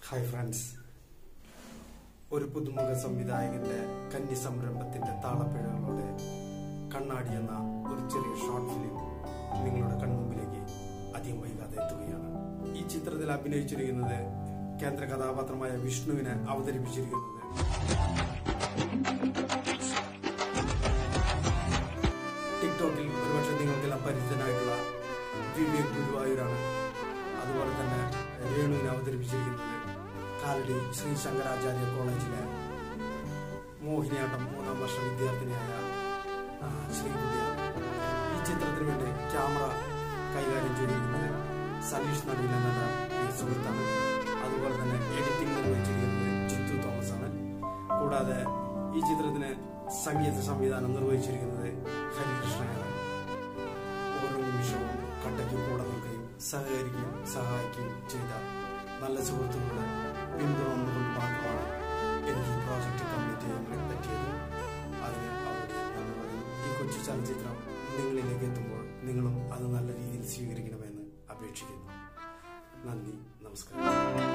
hi friends ഒരു പുതുമുഖ സംവിധായകന്റെ കന്നി സംരംഭത്തിന്റെ താളപ്പിഴകളോടെ കണ്ണാടി എന്ന ഒരു ചെറിയ ഷോർട്ട് ഫിലിം നിങ്ങളുടെ കൺമുമ്പിലേക്ക് അധികം വൈകാതെ എത്തുകയാണ് ഈ ചിത്രത്തിൽ അഭിനയിച്ചിരിക്കുന്നത് കേന്ദ്ര കഥാപാത്രമായ വിഷ്ണുവിനെ അവതരിപ്പിച്ചിരിക്കുന്നത് ടിക്ടോക്കിൽ ഒരുപക്ഷെ നിങ്ങൾക്കെല്ലാം പരിചിതനായിട്ടുള്ള വിവേക് ഗുരുവായൂരാണ് അതുപോലെ തന്നെ രേണുവിനെ അവതരിപ്പിച്ചിരിക്കുന്നത് കാലടി ശ്രീ ശങ്കരാചാര്യ കോളേജിലെ മോഹിനിയാട്ടം മൂന്നാം വർഷ വിദ്യാർത്ഥിനിയായ ആ, ശ്രീകുട്ടിയാണ് ഈ ചിത്രത്തിന് വേണ്ടി ക്യാമറ കൈകാര്യം ചെയ്തിരിക്കുന്നത് സലീഷ് നടുവിൽ എന്ന ഈ സുഹൃത്താണ് അതുപോലെ തന്നെ എഡിറ്റിംഗ് നിർവഹിച്ചിരിക്കുന്നത് ജിത്തു തോമസ് ആണ് കൂടാതെ ഈ ചിത്രത്തിന് സംഗീത സംവിധാനം നിർവഹിച്ചിരിക്കുന്നത് ഹരികൃഷ്ണനാണ് ഓരോ നിമിഷവും കട്ടയ്ക്ക് കൂടെ നിൽക്കുകയും സഹകരിക്കുകയും സഹായിക്കുകയും ചെയ്ത നല്ല സുഹൃത്തുക്കളുടെ പിന്തുണ ഒന്നുകൊണ്ട് മാത്രമാണ് എനിക്ക് ഈ പ്രോജക്റ്റ് കംപ്ലീറ്റ് ചെയ്യാൻ പറ്റിയത് അതിന് അവരുടെ നന്ദി പറയുന്നു ഈ കൊച്ചു ചലച്ചിത്രം നിങ്ങളിലേക്ക് എത്തുമ്പോൾ നിങ്ങളും അത് നല്ല രീതിയിൽ സ്വീകരിക്കണമെന്ന് അപേക്ഷിക്കുന്നു നന്ദി നമസ്കാരം